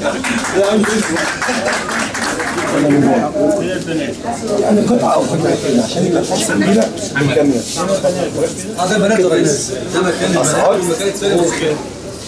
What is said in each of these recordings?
يعني قطعه او قطعتين عشان يبقى فرصه كبيره للجميع هذا بنات يا ريس ده مكان البنات والمكان الثاني مكان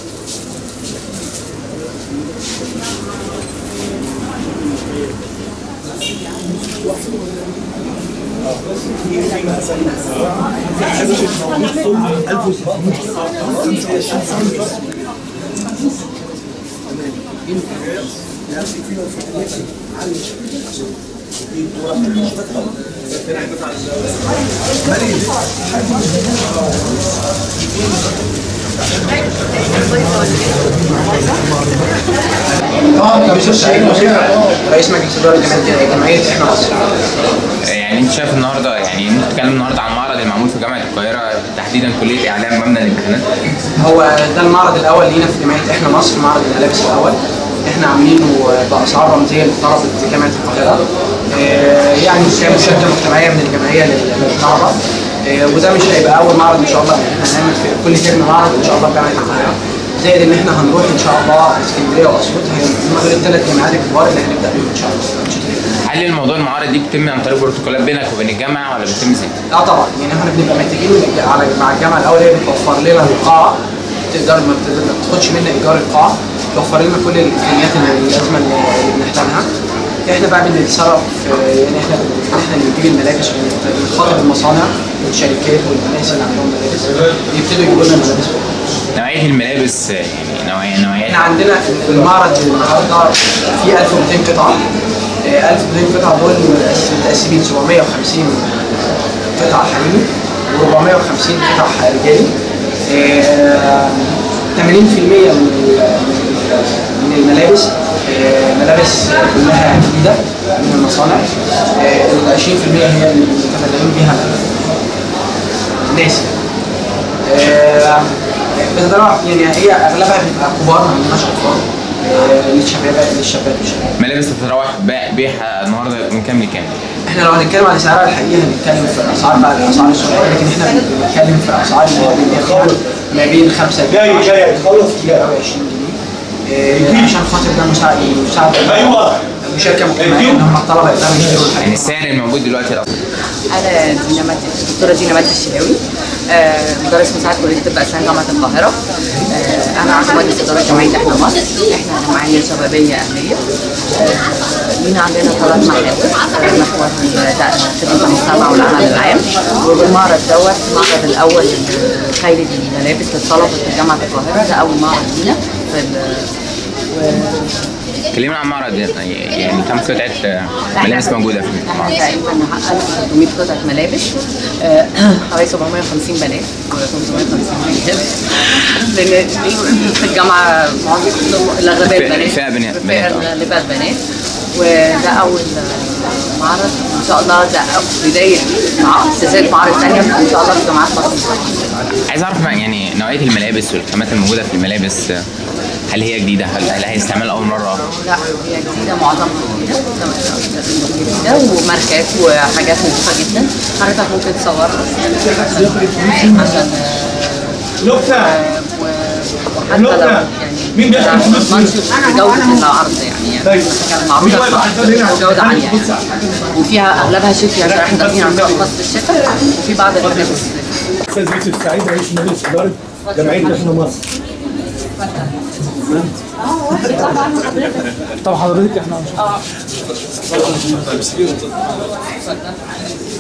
طبعا كمسؤول سعيد وزير رئيس مجلس اداره جمعيه جمعيه احنا مصر يعني انت شايف النهارده يعني انت بتتكلم النهارده عن معرض المعمول في جامعه القاهره تحديدا كليه اعلام مبنى الامتحانات هو ده المعرض الاول لينا في جمعيه احنا مصر معرض الملابس الاول احنا عاملينه باسعار رمزيه لطلبه جامعه القاهره آه، يعني كمشاركه مجتمعيه من الجمعيه للطلبه آه، وده مش هيبقى اول معرض ان شاء الله احنا هنعمل في كل ترم معرض ان شاء الله في جامعه القاهره زائد ان احنا هنروح ان شاء الله اسكندريه واسيوط هي هم دول الثلاث جامعات الكبار اللي هنبدا بيهم ان شاء الله هل الموضوع المعارض دي بتتم عن طريق بروتوكولات بينك وبين الجامعه ولا بتتم ازاي؟ اه طبعا يعني احنا بنبقى محتاجين من- على مع الجامعه الاول هي بتوفر لنا القاعه تقدر ما بت- ما بتاخدش منا ايجار القاعه توفر لنا كل الامكانيات اللي اللازمه اللي اللي بنحتاجها احنا بقى بنتصرف آه، يعني احنا بن- احنا اللي بنجيب الملابس ونخاطب المصانع والشركات والناس اللي عندهم ملابس يبتدوا يجيبوا لنا ملابس نوعيه الملابس يعني نوعيه نوعيه احنا عندنا المعرض النهارده فيه 1200 قطعه آه، 1200 قطعه دول متقسمين 750 قطعه حريمي و450 قطعه رجالي آه، 80% من ال- من الملابس آه، ملابس كلها جديده من المصانع آه، ال 20% هي اللي متفرغين بيها الناس آه، بتتراوح يعني هي اغلبها بيبقى كبار ما عندناش اطفال آه، للشباب للشباب والشباب ملابس تتراوح بيع- بيعها النهارده من كام لكام؟ احنا لو هنتكلم على سعرها الحقيقي هنتكلم في اسعار بقى الاسعار السوقيه لكن احنا بنتكلم في اسعار اللي هي بنبيعها ما بين 5 جاي جاي خلص كتير قوي 20 جنيه آه، عشان خاطر ده مساعد مساعد ايوه مشاركه مجتمعيه ان هم الطلبه يقدروا يشتروا الحاجات يعني السعر الموجود دلوقتي الأصلي انا دينا مجدي الدكتوره دينا مجدي الشهاوي آه، مدرس مساعد كليه طب اسنان جامعه القاهره آه، انا عضو مجلس اداره جمعيه احنا مصر احنا جمعيه شبابيه اهليه آه، لينا عندنا ثلاث محاور آه، محور ده خدمه المجتمع والعمل العام والمعرض دوت المعرض الاول خير الملابس للطلبه في جامعه القاهره ده اول معرض لينا في ال- كلمنا عن المعرض يعني يعني كم قطعه ملابس موجوده في احنا المعرض؟ تقريبا 1600 قطعه ملابس آه، حوالي 750 بنات و550 رجال لان في الجامعه معظم الاغلبيه فئة- بنات فئة بنات- فئة بنات، آه. الاغلبيه بنات وده اول آه، معرض ان شاء الله ده أول بدايه مع استزاده معارض ثانيه ان شاء الله في جامعات مصر عايز اعرف بقى يعني نوعيه الملابس والخامات الموجوده في الملابس هل هي جديده؟ هل هل هي استعمال اول مره؟ لا هي جديدة معظمها جديدة جديدة وماركات وحاجات نظيفة جدا حضرتك ممكن تصورها عشان نكته آه، و- وحتى لو نقطة. يعني مين بيحكي ما فلوس تضمنش جودة العرض يعني يعني طيب. كان معروضة مين واقف على الفاضي هنا؟ جودة عالية يعني وفيها أغلبها شتوي عشان احنا داخلين على الصيف خاص بالشتاء وفي بعض الحاجات الصيف استاذ يوسف سعيد رئيس مجلس اداره جمعيه احنا مصر طب حضرتك احنا